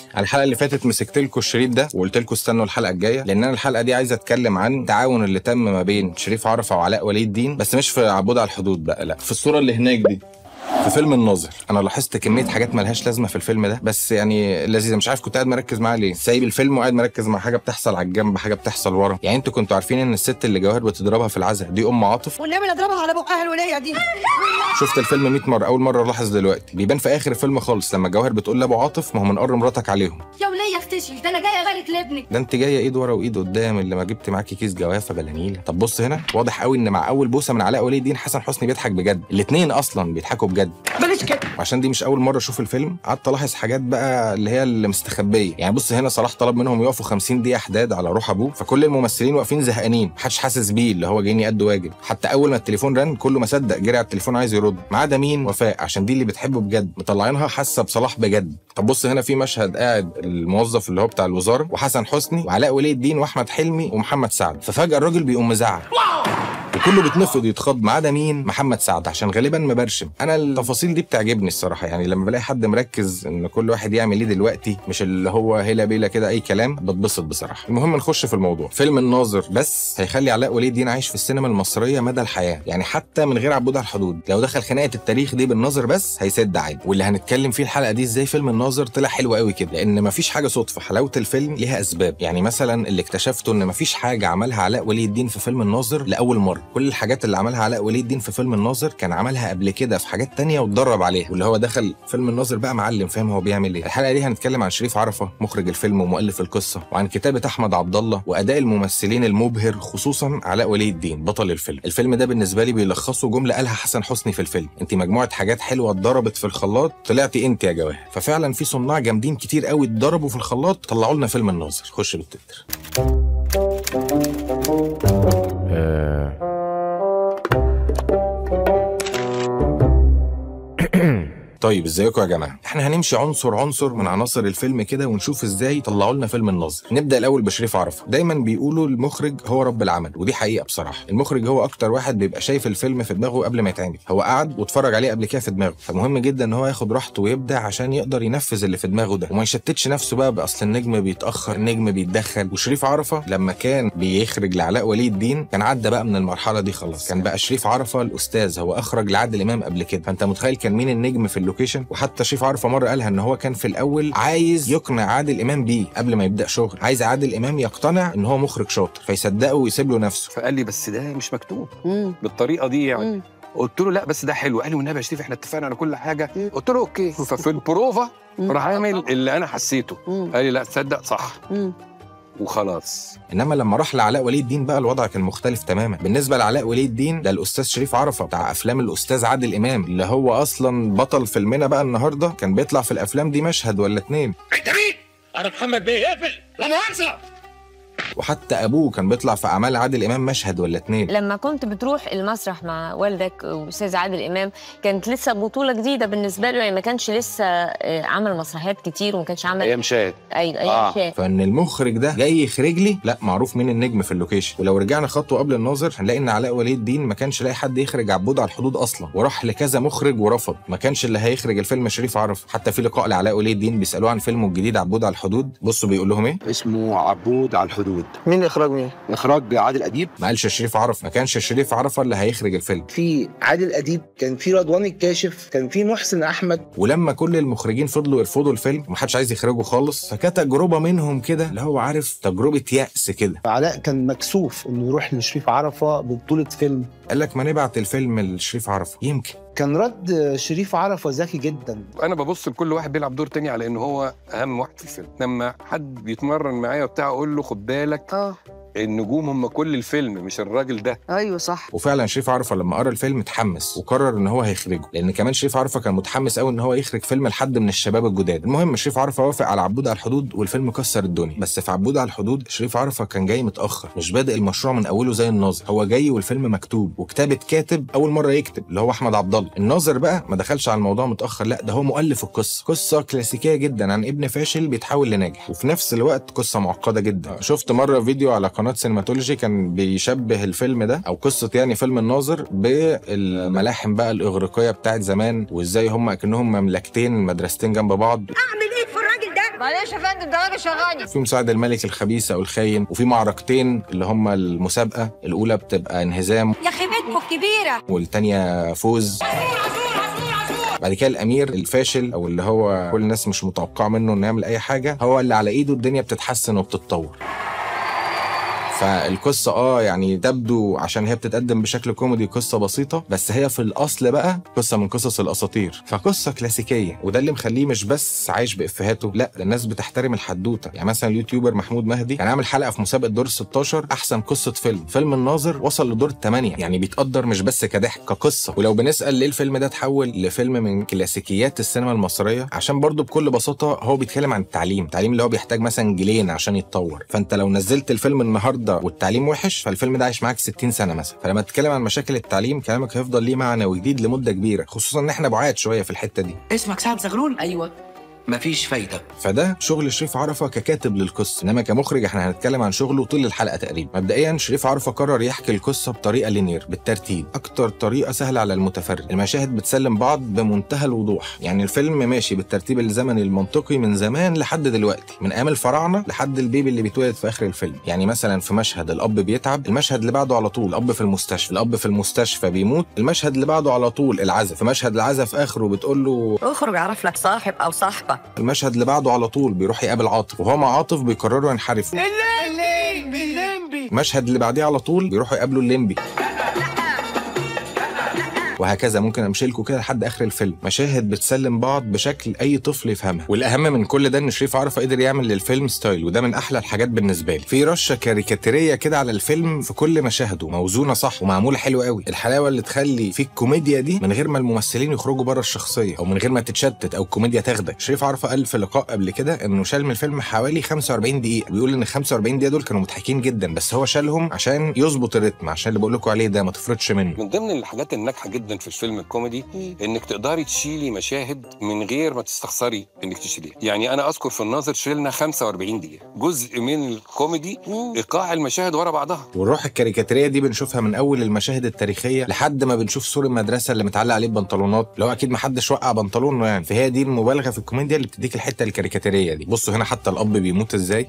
على الحلقه اللي فاتت مسكت لكم الشريط ده وقلت لكم استنوا الحلقه الجايه لان انا الحلقه دي عايز اتكلم عن التعاون اللي تم ما بين شريف عرفه وعلاء ولي الدين بس مش في عبود على الحدود بقى لا في الصوره اللي هناك دي في فيلم الناظر انا لاحظت كميه حاجات ملهاش لازمه في الفيلم ده بس يعني لذيذه مش عارف كنت قاعد مركز معاه ليه سايب الفيلم وقاعد مركز مع حاجه بتحصل على الجنب حاجه بتحصل ورا يعني انتوا كنتوا عارفين ان الست اللي جواهر بتضربها في العزاء دي ام عاطف والنبي نضربها على بقها الوليه دي شفت الفيلم 100 مره اول مره الاحظ دلوقتي بيبان في اخر الفيلم خالص لما جواهر بتقول لابو عاطف ما هو من قر مراتك عليهم يا وليه افتشي ده انا جايه غالك لابنك ده انت جايه ايد ورا وايد قدام اللي ما جبت معاكي كيس جوافه بلا نيله طب بص هنا واضح قوي ان مع اول بوسه من علاء ولي الدين حسن حسني بيضحك بجد الاثنين اصلا بيضحكوا بجد بلاش كده وعشان دي مش اول مره اشوف الفيلم قعدت الاحظ حاجات بقى اللي هي اللي مستخبيه يعني بص هنا صلاح طلب منهم يقفوا 50 دقيقه حداد على روح ابوه فكل الممثلين واقفين زهقانين محدش حاسس بيه اللي هو جايين يأدوا واجب حتى اول ما التليفون رن كله ما صدق جري على التليفون عايز يرد ما عدا مين وفاء عشان دي اللي بتحبه بجد مطلعينها حاسه بصلاح بجد طب بص هنا في مشهد قاعد الموظف اللي هو بتاع الوزاره وحسن حسني وعلاء ولي الدين واحمد حلمي ومحمد سعد ففجاه الراجل بيقوم مزعق وكله بيتنفض يتخض ما عدا مين محمد سعد عشان غالبا مبرشم انا التفاصيل دي بتعجبني الصراحه يعني لما بلاقي حد مركز ان كل واحد يعمل ايه دلوقتي مش اللي هو هيلا بيلا كده اي كلام بتبسط بصراحه المهم نخش في الموضوع فيلم الناظر بس هيخلي علاء ولي الدين عايش في السينما المصريه مدى الحياه يعني حتى من غير عبود على الحدود لو دخل خناقه التاريخ دي بالناظر بس هيسد عادي واللي هنتكلم فيه الحلقه دي ازاي فيلم الناظر طلع حلو قوي كده لان مفيش حاجه صدفه حلاوه الفيلم ليها اسباب يعني مثلا اللي اكتشفته ان مفيش حاجه عملها علاء ولي الدين في فيلم الناظر لاول مره كل الحاجات اللي عملها علاء ولي الدين في فيلم الناظر كان عملها قبل كده في حاجات تانية واتدرب عليها واللي هو دخل فيلم الناظر بقى معلم فاهم هو بيعمل ايه الحلقه دي هنتكلم عن شريف عرفه مخرج الفيلم ومؤلف القصه وعن كتابه احمد عبد الله واداء الممثلين المبهر خصوصا علاء ولي الدين بطل الفيلم الفيلم ده بالنسبه لي بيلخصه جمله قالها حسن حسني في الفيلم انت مجموعه حاجات حلوه اتضربت في الخلاط طلعتي انت يا جواهر ففعلا في صناع جامدين كتير قوي اتضربوا في الخلاط طلعوا لنا فيلم الناظر خش بالتتر طيب ازيكم يا جماعه احنا هنمشي عنصر عنصر من عناصر الفيلم كده ونشوف ازاي طلعوا لنا فيلم الناظر نبدا الاول بشريف عرفه دايما بيقولوا المخرج هو رب العمل ودي حقيقه بصراحه المخرج هو اكتر واحد بيبقى شايف الفيلم في دماغه قبل ما يتعمل هو قعد واتفرج عليه قبل كده في دماغه فمهم جدا ان هو ياخد راحته ويبدع عشان يقدر ينفذ اللي في دماغه ده وما يشتتش نفسه بقى باصل النجم بيتاخر النجم بيتدخل وشريف عرفه لما كان بيخرج لعلاء ولي الدين كان عدى بقى من المرحله دي خلاص كان بقى شريف عرفه الاستاذ هو اخرج لعادل امام قبل كده فانت متخيل كان مين النجم في اللوكيشن وحتى شريف عرفه مره قالها ان هو كان في الاول عايز يقنع عادل امام بيه قبل ما يبدا شغل عايز عادل امام يقتنع ان هو مخرج شاطر فيصدقه ويسيب له نفسه فقال لي بس ده مش مكتوب مم. بالطريقه دي يعني مم. قلت له لا بس ده حلو قال لي والنبي يا شريف احنا اتفقنا على كل حاجه مم. قلت له اوكي ففي البروفا مم. راح عامل اللي انا حسيته مم. قال لي لا تصدق صح مم. وخلاص انما لما راح لعلاء ولي الدين بقى الوضع كان مختلف تماما بالنسبه لعلاء ولي الدين ده الاستاذ شريف عرفه بتاع افلام الاستاذ عادل امام اللي هو اصلا بطل فيلمنا بقى النهارده كان بيطلع في الافلام دي مشهد ولا اتنين انت مين؟ انا محمد بيه اقفل لا مؤاخذه وحتى ابوه كان بيطلع في اعمال عادل امام مشهد ولا اتنين لما كنت بتروح المسرح مع والدك واستاذ عادل امام كانت لسه بطوله جديده بالنسبه له يعني ما كانش لسه آه، عمل مسرحيات كتير وما كانش عمل ايام شاهد ايوه ايوه آه. شايف. فان المخرج ده جاي يخرج لي لا معروف مين النجم في اللوكيشن ولو رجعنا خطوه قبل الناظر هنلاقي ان علاء ولي الدين ما كانش لاقي حد يخرج عبود على الحدود اصلا وراح لكذا مخرج ورفض ما كانش اللي هيخرج الفيلم شريف عرف حتى في لقاء لعلاء ولي الدين بيسالوه عن فيلمه الجديد عبود على الحدود بصوا بيقول لهم ايه اسمه عبود على الحدود مين اخراج مين؟ اخراج عادل اديب ما قالش شريف عرف ما كانش شريف عرفه اللي هيخرج الفيلم في عادل اديب كان في رضوان الكاشف كان في محسن احمد ولما كل المخرجين فضلوا يرفضوا الفيلم ومحدش عايز يخرجه خالص فكانت تجربه منهم كده اللي هو عارف تجربه يأس كده علاء كان مكسوف انه يروح لشريف عرفه ببطوله فيلم قال لك ما نبعت الفيلم لشريف عرفه يمكن كان رد شريف عرفه ذكي جدا انا ببص لكل واحد بيلعب دور تاني على ان هو اهم واحد في الفيلم لما حد بيتمرن معايا وبتاع اقول له خد بالك اه النجوم هم كل الفيلم مش الراجل ده ايوه صح وفعلا شريف عرفه لما قرا الفيلم اتحمس وقرر ان هو هيخرجه لان كمان شريف عرفه كان متحمس قوي ان هو يخرج فيلم لحد من الشباب الجداد المهم شريف عرفه وافق على عبود على الحدود والفيلم كسر الدنيا بس في عبود على الحدود شريف عرفه كان جاي متاخر مش بادئ المشروع من اوله زي الناظر هو جاي والفيلم مكتوب وكتابه كاتب اول مره يكتب اللي هو احمد عبد الله الناظر بقى ما دخلش على الموضوع متاخر لا ده هو مؤلف القصه قصه كلاسيكيه جدا عن ابن فاشل بيتحول لناجح وفي نفس الوقت قصه معقده جدا شفت مره فيديو على قناه سينماتولوجي كان بيشبه الفيلم ده او قصه يعني فيلم الناظر بالملاحم بقى الاغريقيه بتاعت زمان وازاي هم اكنهم مملكتين مدرستين جنب بعض اعمل ايه في الراجل ده معلش يا فندم ده راجل شغالي في مساعد الملك الخبيث او الخاين وفي معركتين اللي هما المسابقه الاولى بتبقى انهزام يا خيبتكم الكبيره والتانية فوز بعد كده الامير الفاشل او اللي هو كل الناس مش متوقعه منه انه يعمل اي حاجه هو اللي على ايده الدنيا بتتحسن وبتتطور فالقصة اه يعني تبدو عشان هي بتتقدم بشكل كوميدي قصة بسيطة بس هي في الأصل بقى قصة من قصص الأساطير فقصة كلاسيكية وده اللي مخليه مش بس عايش بإفهاته لا ده الناس بتحترم الحدوتة يعني مثلا اليوتيوبر محمود مهدي كان عامل حلقة في مسابقة دور ال 16 أحسن قصة فيلم فيلم الناظر وصل لدور الثمانية يعني بيتقدر مش بس كضحك كقصة ولو بنسأل ليه الفيلم ده اتحول لفيلم من كلاسيكيات السينما المصرية عشان برضو بكل بساطة هو بيتكلم عن التعليم التعليم اللي هو بيحتاج مثلا جيلين عشان يتطور فانت لو نزلت الفيلم النهارده والتعليم وحش فالفيلم ده عايش معاك 60 سنه مثلا فلما تتكلم عن مشاكل التعليم كلامك هيفضل ليه معنى وجديد لمده كبيره خصوصا ان احنا بعاد شويه في الحته دي اسمك سعد زغلول ايوه مفيش فايده فده شغل شريف عرفة ككاتب للقصة انما كمخرج احنا هنتكلم عن شغله طول الحلقة تقريبا مبدئيا شريف عرفة قرر يحكي القصة بطريقة لينير بالترتيب اكتر طريقة سهلة على المتفرج المشاهد بتسلم بعض بمنتهى الوضوح يعني الفيلم ماشي بالترتيب الزمني المنطقي من زمان لحد دلوقتي من ايام الفراعنة لحد البيبي اللي بيتولد في اخر الفيلم يعني مثلا في مشهد الاب بيتعب المشهد اللي بعده على طول الاب في المستشفى الاب في المستشفى بيموت المشهد اللي بعده على طول العزف في مشهد العزف في اخره بتقول له اخرج اعرف لك صاحب او صاحبه المشهد اللي بعده على طول بيروح يقابل عاطف وهو مع عاطف بيقرروا ينحرفوا المشهد اللي بعديه على طول بيروحوا يقابلوا الليمبي وهكذا ممكن امشي لكم كده لحد اخر الفيلم مشاهد بتسلم بعض بشكل اي طفل يفهمها والاهم من كل ده ان شريف عرفة قدر يعمل للفيلم ستايل وده من احلى الحاجات بالنسبه لي في رشه كاريكاتيريه كده على الفيلم في كل مشاهده موزونه صح ومعموله حلو قوي الحلاوه اللي تخلي في الكوميديا دي من غير ما الممثلين يخرجوا بره الشخصيه او من غير ما تتشتت او الكوميديا تاخدك شريف عرفة قال في لقاء قبل كده انه شال من الفيلم حوالي 45 دقيقه بيقول ان 45 دقيقه دول كانوا مضحكين جدا بس هو شالهم عشان يظبط الريتم عشان اللي بقول لكم عليه ده ما تفرطش منه من ضمن الحاجات الناجحه جدا في الفيلم الكوميدي انك تقدري تشيلي مشاهد من غير ما تستخسري انك تشيليها يعني انا اذكر في الناظر شيلنا 45 دقيقه جزء من الكوميدي ايقاع المشاهد ورا بعضها والروح الكاريكاتيريه دي بنشوفها من اول المشاهد التاريخيه لحد ما بنشوف سور المدرسه اللي متعلق عليه ببنطلونات اللي هو اكيد ما حدش وقع بنطلونه يعني فهي دي المبالغه في الكوميديا اللي بتديك الحته الكاريكاتيريه دي بصوا هنا حتى الاب بيموت ازاي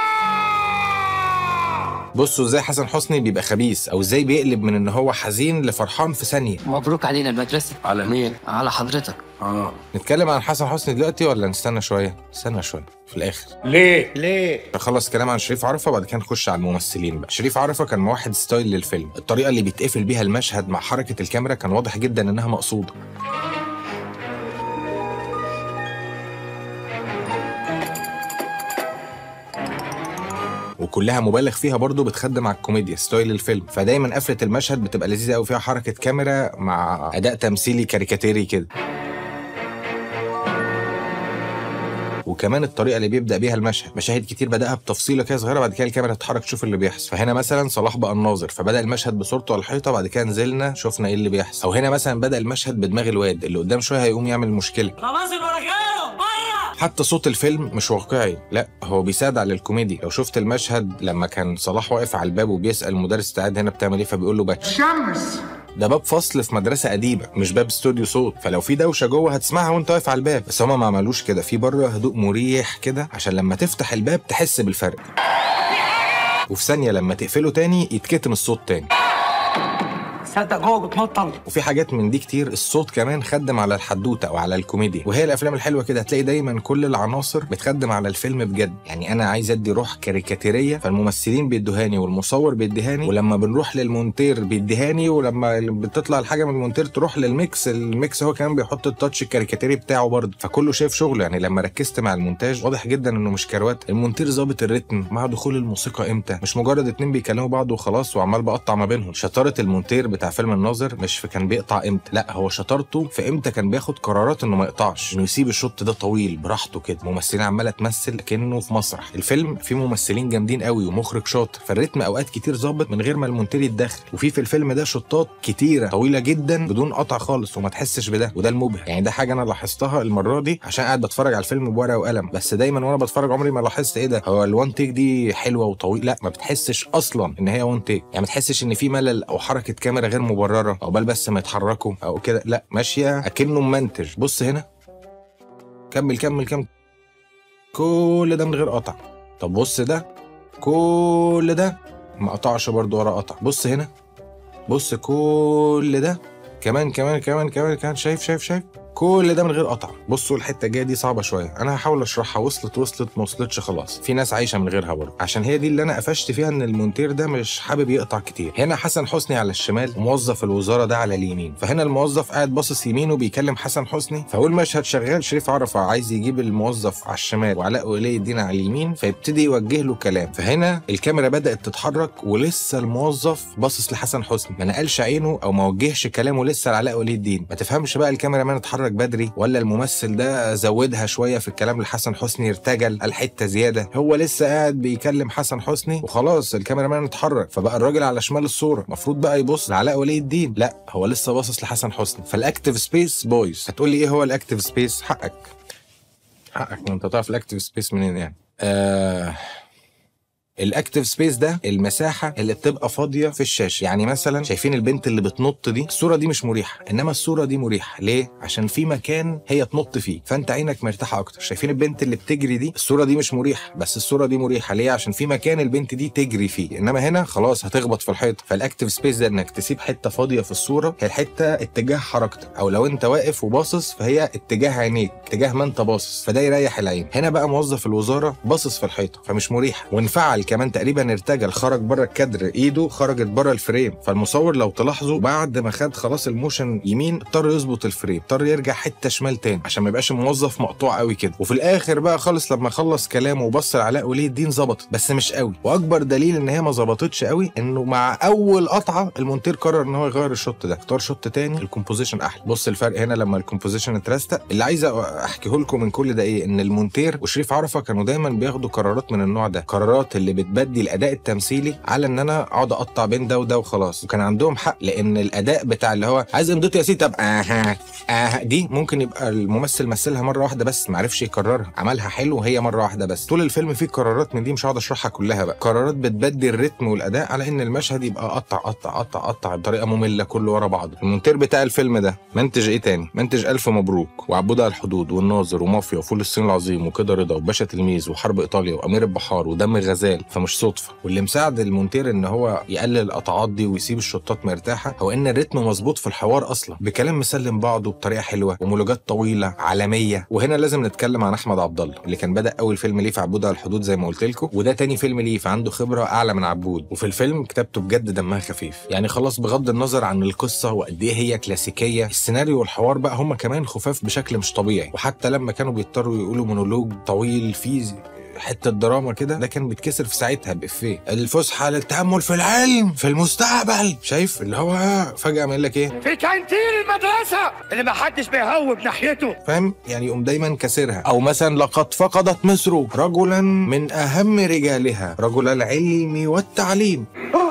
بصوا ازاي حسن حسني بيبقى خبيث او ازاي بيقلب من ان هو حزين لفرحان في ثانيه مبروك علينا المدرسه على مين؟ على حضرتك اه نتكلم عن حسن حسني دلوقتي ولا نستنى شويه استنى شويه في الاخر ليه؟ ليه؟ نخلص كلام عن شريف عرفة بعد كده نخش على الممثلين بقى شريف عرفة كان واحد ستايل للفيلم الطريقة اللي بيتقفل بيها المشهد مع حركة الكاميرا كان واضح جدا انها مقصودة وكلها مبالغ فيها برضه بتخدم على الكوميديا ستايل الفيلم فدايما قفله المشهد بتبقى لذيذه قوي فيها حركه كاميرا مع اداء تمثيلي كاريكاتيري كده وكمان الطريقه اللي بيبدا بيها المشهد مشاهد كتير بداها بتفصيله كده صغيره بعد كده الكاميرا تتحرك تشوف اللي بيحصل فهنا مثلا صلاح بقى الناظر فبدا المشهد بصورته على الحيطه بعد كده نزلنا شفنا ايه اللي بيحصل او هنا مثلا بدا المشهد بدماغ الواد اللي قدام شويه هيقوم يعمل مشكله خلاص الورقايه بره حتى صوت الفيلم مش واقعي لا هو بيساعد على الكوميديا لو شفت المشهد لما كان صلاح واقف على الباب وبيسال المدرس انت قاعد هنا بتعمل ايه فبيقول له باتش شمس ده باب فصل في مدرسه قديمه مش باب استوديو صوت فلو في دوشه جوه هتسمعها وانت واقف على الباب بس هما ما عملوش كده في بره هدوء مريح كده عشان لما تفتح الباب تحس بالفرق وفي ثانيه لما تقفله تاني يتكتم الصوت تاني صدق جوه بتمطر وفي حاجات من دي كتير الصوت كمان خدم على الحدوته او على الكوميديا وهي الافلام الحلوه كده هتلاقي دايما كل العناصر بتخدم على الفيلم بجد يعني انا عايز ادي روح كاريكاتيريه فالممثلين بيدوهاني والمصور بيديهاني ولما بنروح للمونتير بيديهاني ولما بتطلع الحاجه من المونتير تروح للميكس الميكس هو كمان بيحط التاتش الكاريكاتيري بتاعه برضه فكله شايف شغله يعني لما ركزت مع المونتاج واضح جدا انه مش كروات المونتير ظابط الريتم مع دخول الموسيقى امتى مش مجرد اتنين بيكلموا بعض وخلاص وعمال بقطع ما بينهم شطاره المونتير بتاع فيلم الناظر مش في كان بيقطع امتى لا هو شطارته في امتى كان بياخد قرارات انه ما يقطعش انه يسيب الشوط ده طويل براحته كده ممثلين عماله تمثل كانه في مسرح الفيلم فيه ممثلين جامدين قوي ومخرج شاطر فالريتم اوقات كتير ظابط من غير ما المونتير يتدخل وفي في الفيلم ده شطات كتيره طويله جدا بدون قطع خالص وما تحسش بده وده المبهر يعني ده حاجه انا لاحظتها المره دي عشان قاعد بتفرج على الفيلم بورقه وقلم بس دايما وانا بتفرج عمري ما لاحظت ايه ده هو الوان تيك دي حلوه وطويل لا ما بتحسش اصلا ان هي وان تيك يعني ما تحسش ان في ملل او حركه كاميرا غير مبرره او بال بس ما يتحركوا او كده لا ماشيه اكنه منتج بص هنا كمل كمل كمل كل ده من غير قطع طب بص ده كل ده ما قطعش برضو ورا قطع بص هنا بص كل ده كمان كمان كمان كمان كمان شايف شايف شايف كل ده من غير قطع بصوا الحته الجايه دي صعبه شويه انا هحاول اشرحها وصلت وصلت ما وصلتش خلاص في ناس عايشه من غيرها برضه عشان هي دي اللي انا قفشت فيها ان المونتير ده مش حابب يقطع كتير هنا حسن حسني على الشمال وموظف الوزاره ده على اليمين فهنا الموظف قاعد باصص يمينه بيكلم حسن حسني فاول مشهد شغال شريف عرفه عايز يجيب الموظف على الشمال وعلاء ولي الدين على اليمين فيبتدي يوجه له كلام فهنا الكاميرا بدات تتحرك ولسه الموظف باصص لحسن حسني ما نقلش عينه او ما وجهش كلامه لسه لعلاء ولي الدين ما تفهمش بقى الكاميرا مان اتحرك بدري ولا الممثل ده زودها شويه في الكلام لحسن حسني ارتجل الحته زياده هو لسه قاعد بيكلم حسن حسني وخلاص الكاميرا مان اتحرك فبقى الراجل على شمال الصوره المفروض بقى يبص لعلاء ولي الدين لا هو لسه باصص لحسن حسني فالاكتيف سبيس بويز هتقول لي ايه هو الاكتيف سبيس حقك حقك ما انت تعرف الاكتيف سبيس منين يعني آه الاكتيف سبيس ده المساحه اللي بتبقى فاضيه في الشاشه يعني مثلا شايفين البنت اللي بتنط دي الصوره دي مش مريحه انما الصوره دي مريحه ليه عشان في مكان هي تنط فيه فانت عينك مرتاحه اكتر شايفين البنت اللي بتجري دي الصوره دي مش مريحه بس الصوره دي مريحه ليه عشان في مكان البنت دي تجري فيه انما هنا خلاص هتخبط في الحيط فالاكتيف سبيس ده انك تسيب حته فاضيه في الصوره هي الحته اتجاه حركتك او لو انت واقف وباصص فهي اتجاه عينيك اتجاه ما انت باصص فده يريح العين هنا بقى موظف الوزاره باصص في الحيطه فمش مريحه وانفعل كمان تقريبا ارتجل خرج بره الكادر ايده خرجت بره الفريم فالمصور لو تلاحظوا بعد ما خد خلاص الموشن يمين اضطر يظبط الفريم اضطر يرجع حته شمال تاني عشان ما يبقاش الموظف مقطوع قوي كده وفي الاخر بقى خالص لما خلص كلامه وبص لعلاء ولي الدين ظبطت بس مش قوي واكبر دليل ان هي ما ظبطتش قوي انه مع اول قطعه المونتير قرر ان هو يغير الشوت ده اختار شوت تاني الكومبوزيشن احلى بص الفرق هنا لما الكومبوزيشن اترستق اللي عايز احكيه لكم من كل ده ايه ان المونتير وشريف عرفه كانوا دايما بياخدوا قرارات من النوع ده قرارات اللي بتبدي الاداء التمثيلي على ان انا اقعد اقطع بين ده وده وخلاص وكان عندهم حق لان الاداء بتاع اللي هو عايز امضتي يا سيدي طب اها اها دي ممكن يبقى الممثل مثلها مره واحده بس ما عرفش يكررها عملها حلو وهي مره واحده بس طول الفيلم فيه قرارات من دي مش هقعد اشرحها كلها بقى قرارات بتبدي الريتم والاداء على ان المشهد يبقى قطع قطع قطع قطع بطريقه ممله كله ورا بعضه المونتير بتاع الفيلم ده منتج ايه تاني منتج الف مبروك وعبود على الحدود والناظر ومافيا وفول الصين العظيم وكده رضا وباشا تلميذ وحرب ايطاليا وامير البحار ودم غزال فمش صدفه واللي مساعد المونتير ان هو يقلل القطعات دي ويسيب الشطات مرتاحه هو ان الريتم مظبوط في الحوار اصلا بكلام مسلم بعضه بطريقه حلوه ومولوجات طويله عالميه وهنا لازم نتكلم عن احمد عبد الله اللي كان بدا اول فيلم ليه في عبود على الحدود زي ما قلت لكم وده تاني فيلم ليه فعنده خبره اعلى من عبود وفي الفيلم كتابته بجد دمها خفيف يعني خلاص بغض النظر عن القصه وقد ايه هي كلاسيكيه السيناريو والحوار بقى هما كمان خفاف بشكل مش طبيعي وحتى لما كانوا بيضطروا يقولوا مونولوج طويل فيه حته دراما كده ده كان بيتكسر في ساعتها بافيه الفسحه للتامل في العلم في المستقبل شايف اللي هو فجاه عمل لك ايه في كانتين المدرسة اللي ما حدش بيهوب ناحيته فاهم يعني يقوم دايما كسرها او مثلا لقد فقدت مصر رجلا من اهم رجالها رجل العلم والتعليم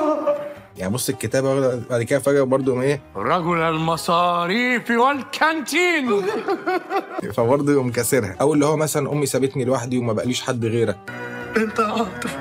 يعني بص الكتابه بعد كده فجاه برضه ايه رجل المصاريف والكانتين فبرضه يقوم كاسرها او اللي هو مثلا امي سابتني لوحدي وما بقاليش حد غيرك انت عاطف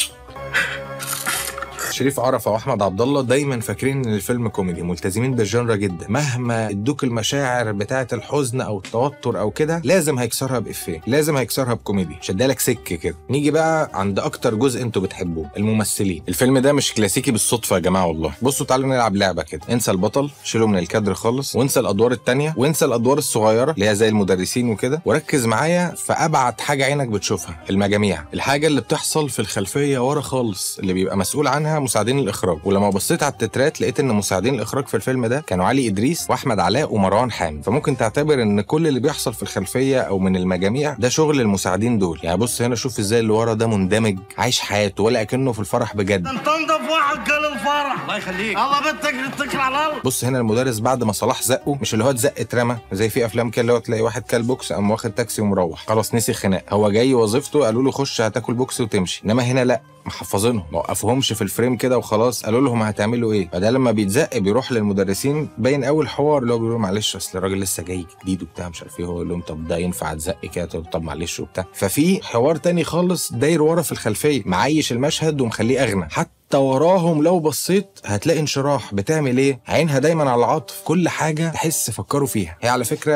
شريف عرفه واحمد عبد الله دايما فاكرين ان الفيلم كوميدي ملتزمين بالجنرا جدا مهما ادوك المشاعر بتاعه الحزن او التوتر او كده لازم هيكسرها بافيه لازم هيكسرها بكوميدي شدالك سك كده نيجي بقى عند اكتر جزء انتوا بتحبوه الممثلين الفيلم ده مش كلاسيكي بالصدفه يا جماعه والله بصوا تعالوا نلعب لعبه كده انسى البطل شيله من الكادر خالص وانسى الادوار التانية وانسى الادوار الصغيره اللي هي زي المدرسين وكده وركز معايا في ابعد حاجه عينك بتشوفها المجاميع الحاجه اللي بتحصل في الخلفيه ورا خالص اللي بيبقى مسؤول عنها مساعدين الاخراج ولما بصيت على التترات لقيت ان مساعدين الاخراج في الفيلم ده كانوا علي ادريس واحمد علاء ومروان حامد فممكن تعتبر ان كل اللي بيحصل في الخلفيه او من المجاميع ده شغل المساعدين دول يعني بص هنا شوف ازاي اللي ورا ده مندمج عايش حياته ولا اكنه في الفرح بجد تنضف واحد قال الفرح الله يخليك الله بنتك اتكل على الله بص هنا المدرس بعد ما صلاح زقه مش اللي هو اتزق اترمى زي في افلام كده اللي هو تلاقي واحد كل بوكس قام واخد تاكسي ومروح خلاص نسي خناق هو جاي وظيفته قالوا له خش هتاكل بوكس وتمشي انما هنا لا محفظينهم ما وقفوهمش في الفريم كده وخلاص قالوا لهم هتعملوا ايه فده لما بيتزق بيروح للمدرسين باين اول حوار اللي هو بيقول معلش اصل الراجل لسه جاي جديد وبتاع مش عارف ايه هو يقول لهم طب ده ينفع اتزق كده طب طب معلش وبتاع ففي حوار تاني خالص داير ورا في الخلفيه معيش المشهد ومخليه اغنى حتى وراهم لو بصيت هتلاقي انشراح بتعمل ايه عينها دايما على العطف كل حاجه تحس فكروا فيها هي على فكره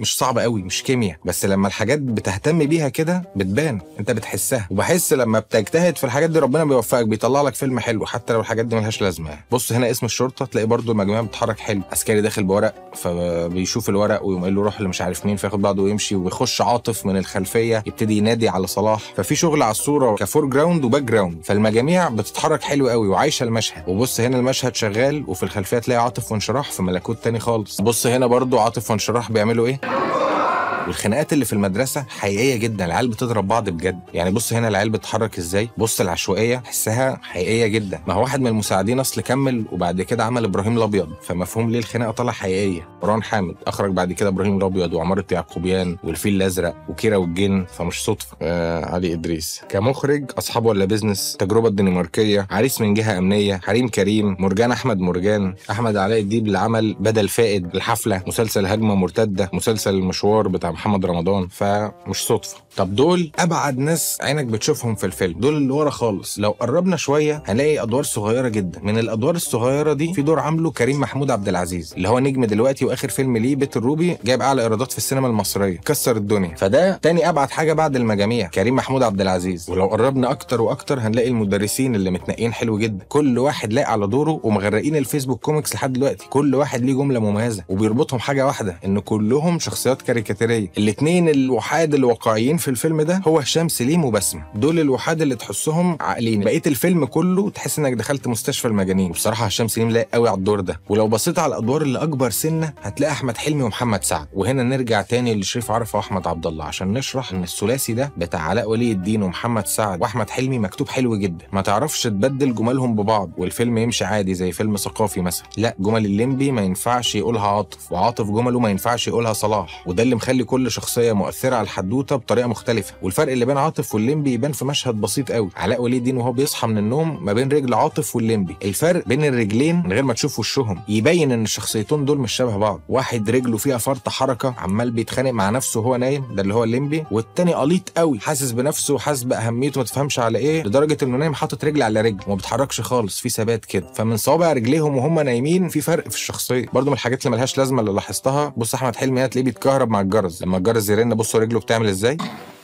مش صعبه قوي مش كيمياء بس لما الحاجات بتهتم بيها كده بتبان انت بتحسها وبحس لما بتجتهد في الحاجات دي ربنا بيوفقك بيطلع لك فيلم حلو حتى لو الحاجات دي ملهاش لازمه يعني. بص هنا اسم الشرطه تلاقي برضو المجموعه بتتحرك حلو عسكري داخل بورق فبيشوف الورق ويقوم قايل له روح اللي مش عارف مين فياخد بعضه ويمشي ويخش عاطف من الخلفيه يبتدي ينادي على صلاح ففي شغل على الصوره كفور جراوند وباك جراوند فالمجاميع بتتحرك حلو قوي وعايشه المشهد وبص هنا المشهد شغال وفي الخلفيه تلاقي عاطف وانشراح في ملكوت تاني خالص بص هنا برضو عاطف وانشراح بيعملوا ايه والخناقات اللي في المدرسه حقيقيه جدا العيال بتضرب بعض بجد يعني بص هنا العيال بتتحرك ازاي بص العشوائيه تحسها حقيقيه جدا ما هو واحد من المساعدين اصل كمل وبعد كده عمل ابراهيم الابيض فمفهوم ليه الخناقه طالعه حقيقيه مروان حامد اخرج بعد كده ابراهيم الابيض وعماره يعقوبيان والفيل الازرق وكيرة والجن فمش صدفه آه علي ادريس كمخرج اصحاب ولا بيزنس التجربه الدنماركيه عريس من جهه امنيه حريم كريم مرجان احمد مرجان احمد علاء الديب اللي عمل بدل فائد الحفله مسلسل هجمه مرتده مسلسل المشوار بتاع محمد رمضان فمش صدفه طب دول ابعد ناس عينك بتشوفهم في الفيلم دول اللي ورا خالص لو قربنا شويه هنلاقي ادوار صغيره جدا من الادوار الصغيره دي في دور عامله كريم محمود عبد العزيز اللي هو نجم دلوقتي واخر فيلم ليه بيت الروبي جايب اعلى ايرادات في السينما المصريه كسر الدنيا فده تاني ابعد حاجه بعد المجاميع كريم محمود عبد العزيز ولو قربنا اكتر واكتر هنلاقي المدرسين اللي متنقين حلو جدا كل واحد لاقي على دوره ومغرقين الفيسبوك كوميكس لحد دلوقتي كل واحد ليه جمله مميزه وبيربطهم حاجه واحده ان كلهم شخصيات كاريكاتيريه الاثنين الوحاد الواقعيين في الفيلم ده هو هشام سليم وبسمه دول الوحاد اللي تحسهم عاقلين بقيه الفيلم كله تحس انك دخلت مستشفى المجانين وبصراحه هشام سليم لايق قوي على الدور ده ولو بصيت على الادوار اللي اكبر سنه هتلاقي احمد حلمي ومحمد سعد وهنا نرجع تاني لشريف عرفه واحمد عبد الله عشان نشرح ان الثلاثي ده بتاع علاء ولي الدين ومحمد سعد واحمد حلمي مكتوب حلو جدا ما تعرفش تبدل جملهم ببعض والفيلم يمشي عادي زي فيلم ثقافي مثلا لا جمل الليمبي ما ينفعش يقولها عاطف وعاطف جمله ما ينفعش يقولها صلاح وده اللي مخلي كل شخصيه مؤثره على الحدوته بطريقه مختلفه والفرق اللي بين عاطف والليمبي يبان في مشهد بسيط قوي علاء ولي الدين وهو بيصحى من النوم ما بين رجل عاطف والليمبي الفرق بين الرجلين من غير ما تشوف وشهم يبين ان الشخصيتين دول مش شبه بعض واحد رجله فيها فرط حركه عمال بيتخانق مع نفسه وهو نايم ده اللي هو الليمبي والتاني قليط قوي حاسس بنفسه وحاسس باهميته ما تفهمش على ايه لدرجه انه نايم حاطط رجل على رجل وما بيتحركش خالص في ثبات كده فمن صوابع رجليهم وهم نايمين في فرق في الشخصيه برضو من الحاجات اللي ملهاش لازمه اللي لاحظتها بص احمد حلمي هتلاقيه بيتكهرب مع الجرس لما الجرس يرن بصوا رجله بتعمل ازاي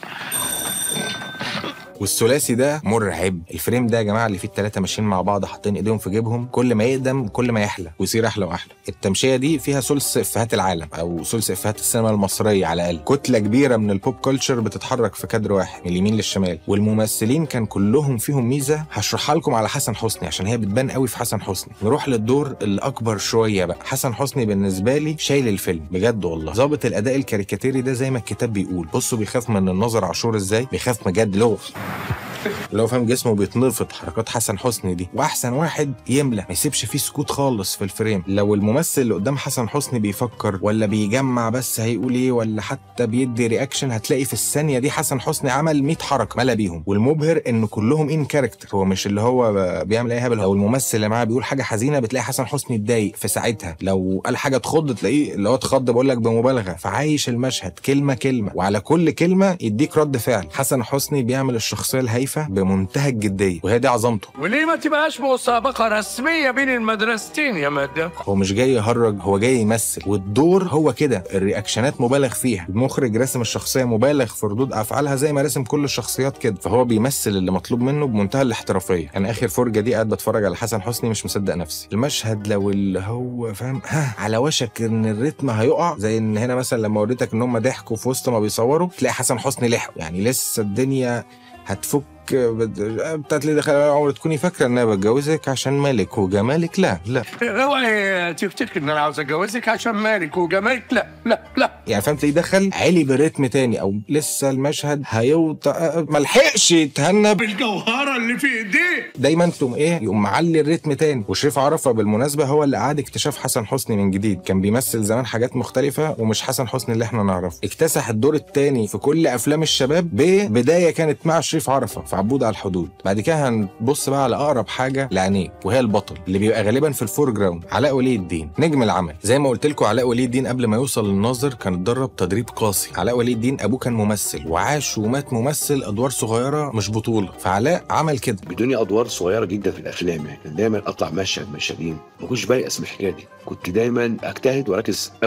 والثلاثي ده مرعب الفريم ده يا جماعه اللي فيه الثلاثه ماشيين مع بعض حاطين ايديهم في جيبهم كل ما يقدم كل ما يحلى ويصير احلى واحلى التمشيه دي فيها ثلث افيهات العالم او ثلث افيهات السينما المصريه على الاقل كتله كبيره من البوب كلتشر بتتحرك في كادر واحد من اليمين للشمال والممثلين كان كلهم فيهم ميزه هشرحها لكم على حسن حسني عشان هي بتبان قوي في حسن حسني نروح للدور اللي اكبر شويه بقى حسن حسني بالنسبه لي شايل الفيلم بجد والله ظابط الاداء الكاريكاتيري ده زي ما الكتاب بيقول بصوا بيخاف من النظر عاشور ازاي بيخاف بجد لو اللي هو فاهم جسمه بيتنفض حركات حسن حسني دي واحسن واحد يملى ما يسيبش فيه سكوت خالص في الفريم لو الممثل اللي قدام حسن حسني بيفكر ولا بيجمع بس هيقول ايه ولا حتى بيدي رياكشن هتلاقي في الثانيه دي حسن حسني عمل 100 حركه ملا بيهم والمبهر ان كلهم ان كاركتر هو مش اللي هو بيعمل اي هبل لو الممثل اللي معاه بيقول حاجه حزينه بتلاقي حسن حسني اتضايق في ساعتها لو قال حاجه تخض تلاقيه اللي هو اتخض بقول لك بمبالغه فعايش المشهد كلمه كلمه وعلى كل كلمه يديك رد فعل حسن حسني بيعمل الشخصيه الهايفه بمنتهى الجديه وهي دي عظمته وليه ما تبقاش مسابقة رسمية بين المدرستين يا مادة؟ هو مش جاي يهرج هو جاي يمثل والدور هو كده الرياكشنات مبالغ فيها المخرج رسم الشخصيه مبالغ في ردود افعالها زي ما رسم كل الشخصيات كده فهو بيمثل اللي مطلوب منه بمنتهى الاحترافيه انا اخر فرجه دي قاعد بتفرج على حسن حسني مش مصدق نفسي المشهد لو اللي هو فاهم ها على وشك ان الريتم هيقع زي ان هنا مثلا لما وريتك ان هم ضحكوا في وسط ما بيصوروا تلاقي حسن حسني لحقوا يعني لسه الدنيا هتفك بت- بتاعت لي دخل عمر تكوني فاكره ان انا بتجوزك عشان مالك وجمالك لا لا اوعي تفتكر ان انا عاوز اتجوزك عشان مالك وجمالك لا لا لا يعني فهمت ايه دخل عالي بريتم تاني او لسه المشهد هيوطى ملحقش يتهنى بالجوهرة اللي في ايديه دايما تقوم ايه يقوم معلي الريتم تاني وشريف عرفه بالمناسبه هو اللي اعاد اكتشاف حسن حسني من جديد كان بيمثل زمان حاجات مختلفه ومش حسن حسني اللي احنا نعرفه اكتسح الدور التاني في كل افلام الشباب ببدايه كانت مع شريف عرفه في عبود على الحدود بعد كده هنبص بقى على اقرب حاجه لعينيه وهي البطل اللي بيبقى غالبا في الفور جراوند علاء ولي الدين نجم العمل زي ما قلت لكم علاء ولي الدين قبل ما يوصل للناظر كان اتدرب تدريب قاسي علاء ولي الدين ابوه كان ممثل وعاش ومات ممثل ادوار صغيره مش بطوله فعلاء عمل كده بدوني ادوار صغيره جدا في الافلام يعني كان دايما اطلع مشهد مشهدين ما كنتش بيأس من الحكايه دي كنت دايما اجتهد واركز قوي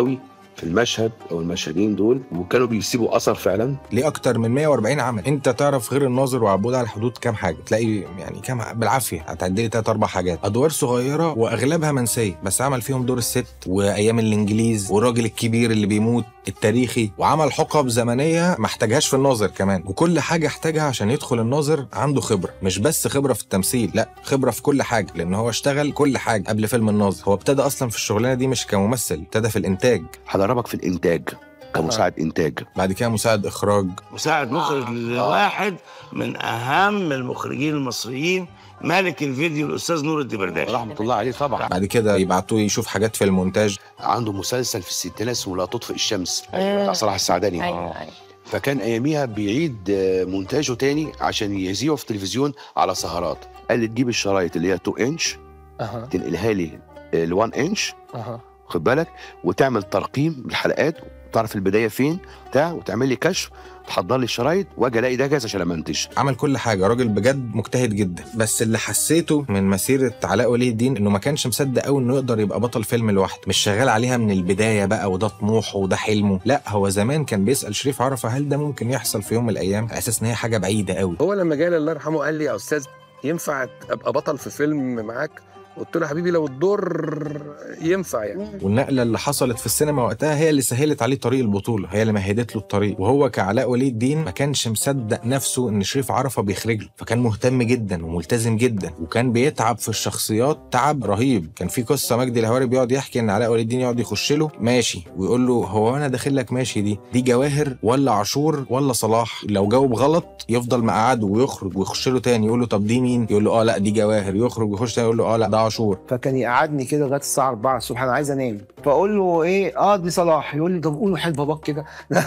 في المشهد او المشهدين دول وكانوا بيسيبوا اثر فعلا ليه اكتر من 140 عمل انت تعرف غير الناظر وعبود على الحدود كام حاجه تلاقي يعني كام بالعافيه هتعدي لي تلات اربع حاجات ادوار صغيره واغلبها منسيه بس عمل فيهم دور الست وايام الانجليز والراجل الكبير اللي بيموت التاريخي وعمل حقب زمنيه ما احتاجهاش في الناظر كمان وكل حاجه احتاجها عشان يدخل الناظر عنده خبره مش بس خبره في التمثيل لا خبره في كل حاجه لان هو اشتغل كل حاجه قبل فيلم الناظر هو ابتدى اصلا في الشغلانه دي مش كممثل ابتدى في الانتاج هدربك في الانتاج كمساعد انتاج بعد كده مساعد اخراج مساعد مخرج لواحد من اهم المخرجين المصريين ملك الفيديو الاستاذ نور الدبرداش رحمه الله عليه طبعا بعد كده يبعتوه يشوف حاجات في المونتاج عنده مسلسل في الستينات اسمه لا تطفئ الشمس أيوة. بتاع صلاح السعداني ايوه ايوه فكان اياميها بيعيد آه، مونتاجه تاني عشان يذيعه في التلفزيون على سهرات قال لي تجيب الشرايط اللي هي 2 انش اها تنقلها لي ال 1 انش اها خد بالك وتعمل ترقيم بالحلقات وتعرف البدايه فين بتاع وتعمل لي كشف تحضر لي الشرايط واجي الاقي ده جاهز عشان امنتج عمل كل حاجه راجل بجد مجتهد جدا بس اللي حسيته من مسيره علاء ولي الدين انه ما كانش مصدق قوي انه يقدر يبقى بطل فيلم لوحده مش شغال عليها من البدايه بقى وده طموحه وده حلمه لا هو زمان كان بيسال شريف عرفه هل ده ممكن يحصل في يوم من الايام على اساس ان هي حاجه بعيده قوي هو لما جالي الله يرحمه قال لي يا استاذ ينفع ابقى بطل في فيلم معاك قلت له يا حبيبي لو الدور ينفع يعني والنقله اللي حصلت في السينما وقتها هي اللي سهلت عليه طريق البطوله هي اللي مهدت له الطريق وهو كعلاء ولي الدين ما كانش مصدق نفسه ان شريف عرفه بيخرج له فكان مهتم جدا وملتزم جدا وكان بيتعب في الشخصيات تعب رهيب كان في قصه مجدي الهواري بيقعد يحكي ان علاء ولي الدين يقعد يخش له ماشي ويقول له هو انا داخل لك ماشي دي دي جواهر ولا عاشور ولا صلاح لو جاوب غلط يفضل مقعده ويخرج ويخش له تاني يقول له طب دي مين يقول له اه لا دي جواهر يخرج ويخش تاني يقول له اه لا ده عاشور فكان يقعدني كده لغايه الساعه 4 الصبح انا عايز انام فاقول له ايه اه دي صلاح يقول لي طب قول وحيد باباك كده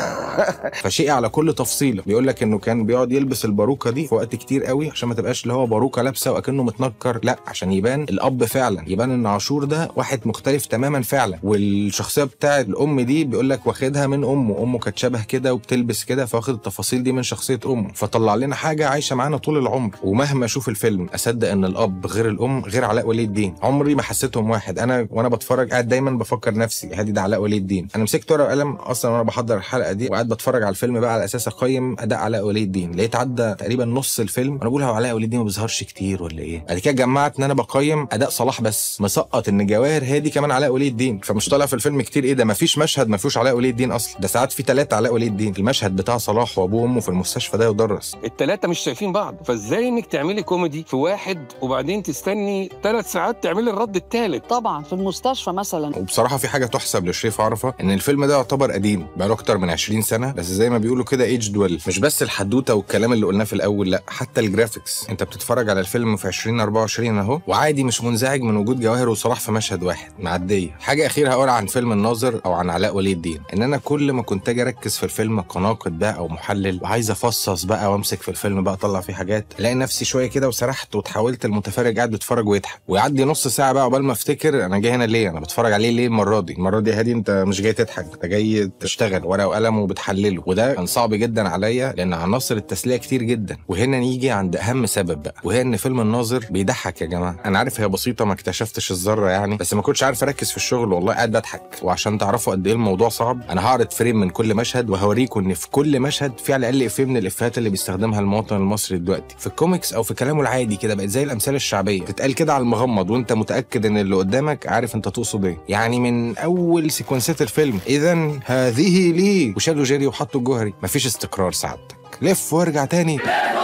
فشيء على كل تفصيله بيقول لك انه كان بيقعد يلبس الباروكه دي في وقت كتير قوي عشان ما تبقاش اللي هو باروكه لابسه واكنه متنكر لا عشان يبان الاب فعلا يبان ان عاشور ده واحد مختلف تماما فعلا والشخصيه بتاعت الام دي بيقول لك واخدها من امه امه كانت شبه كده وبتلبس كده فواخد التفاصيل دي من شخصيه امه فطلع لنا حاجه عايشه معانا طول العمر ومهما اشوف الفيلم اصدق ان الاب غير الام غير علاء ولي الدين عمري ما حسيتهم واحد انا وانا بتفرج قاعد دايما بفكر نفسي هادي ده علاء ولي الدين انا مسكت ورقه وقلم اصلا وانا بحضر الحلقه دي وقاعد بتفرج على الفيلم بقى على اساس اقيم اداء علاء ولي الدين لقيت عدى تقريبا نص الفيلم انا بقول هو علاء ولي الدين ما بيظهرش كتير ولا ايه بعد كده جمعت ان انا بقيم اداء صلاح بس مسقط ان جواهر هادي كمان علاء ولي الدين فمش طالع في الفيلم كتير ايه ده ما فيش مشهد ما فيهوش علاء ولي الدين اصلا ده ساعات في ثلاثه علاء ولي الدين المشهد بتاع صلاح وابوه وامه في المستشفى ده يدرس التلاتة مش شايفين بعض فازاي انك تعملي كوميدي في واحد وبعدين تستني ثلاث ساعات تعملي الرد الثالث طبعا في المستشفى مثلا وبصراحه في حاجه تحسب لشريف عرفه ان الفيلم ده يعتبر قديم بقاله اكتر من 20 سنه بس زي ما بيقولوا كده ايج دويل مش بس الحدوته والكلام اللي قلناه في الاول لا حتى الجرافيكس انت بتتفرج على الفيلم في 2024 اهو وعادي مش منزعج من وجود جواهر وصلاح في مشهد واحد معديه حاجه اخيره هقولها عن فيلم الناظر او عن علاء ولي الدين ان انا كل ما كنت اجي اركز في الفيلم كناقد بقى او محلل وعايز افصص بقى وامسك في الفيلم بقى اطلع فيه حاجات الاقي نفسي شويه كده وسرحت وتحولت المتفرج قاعد بيتفرج ويضحك ويعدي نص ساعه بقى عقبال ما افتكر انا جاي هنا ليه انا بتفرج عليه ليه المره دي المره دي هادي انت مش جاي تضحك انت جاي تشتغل ورقه وقلم وبتحلله وده كان صعب جدا عليا لان عناصر التسليه كتير جدا وهنا نيجي عند اهم سبب بقى وهي ان فيلم الناظر بيضحك يا جماعه انا عارف هي بسيطه ما اكتشفتش الذره يعني بس ما كنتش عارف اركز في الشغل والله قاعد بضحك وعشان تعرفوا قد ايه الموضوع صعب انا هعرض فريم من كل مشهد وهوريكم ان في كل مشهد في على الاقل افيه من الافيهات اللي بيستخدمها المواطن المصري دلوقتي في الكوميكس او في كلامه العادي كده بقت زي الامثال الشعبيه تتقال كده على المغمض وانت متاكد ان اللي قدامك عارف انت تقصد ايه يعني من اول سيكونسات الفيلم اذا هذه لي وشالوا جيري وحطوا الجوهري مفيش استقرار سعادتك لف وارجع تاني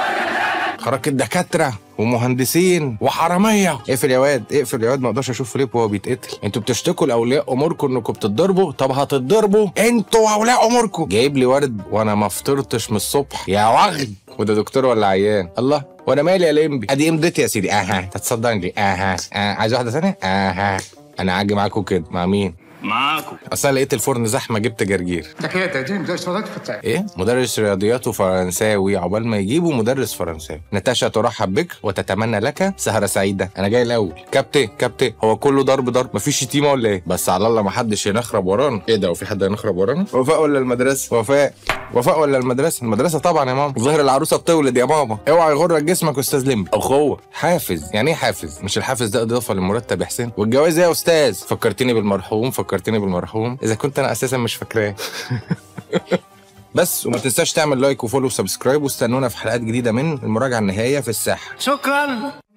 حركة دكاترة ومهندسين وحرامية اقفل يا واد اقفل يا واد ما اقدرش اشوف فيليب وهو بيتقتل انتوا بتشتكوا لاولياء اموركم انكم بتتضربوا طب هتتضربوا انتوا واولياء اموركم جايب لي ورد وانا ما فطرتش من الصبح يا وغد وده دكتور ولا عيان الله وانا مالي يا لمبي ادي امضتي يا سيدي اها تتصدقني لي اها آه. عايز واحده ثانيه اها انا هاجي معاكم كده مع مين معاكم اصل لقيت الفرن زحمه جبت جرجير ده كده تقديم ده اشتغلت في التعب ايه مدرس رياضيات وفرنساوي عقبال ما يجيبوا مدرس فرنساوي ناتاشا ترحب بك وتتمنى لك سهره سعيده انا جاي الاول كابتن كابتن هو كله ضرب ضرب مفيش شتيمه ولا ايه بس على الله ما حدش ينخرب ورانا ايه ده وفي حد هينخرب ورانا وفاء ولا المدرسه وفاء وفاء ولا المدرسه المدرسه طبعا يا ماما ظاهر العروسه بتولد يا ماما اوعى يغرك جسمك يا استاذ لمبي اخوه حافز يعني ايه حافز مش الحافز ده اضافه للمرتب يا حسين والجواز إيه يا استاذ فكرتني بالمرحوم فكرتني بالمرحوم اذا كنت انا اساسا مش فاكراه بس وما تنساش تعمل لايك وفولو وسبسكرايب واستنونا في حلقات جديده من المراجعه النهائيه في الساحه شكرا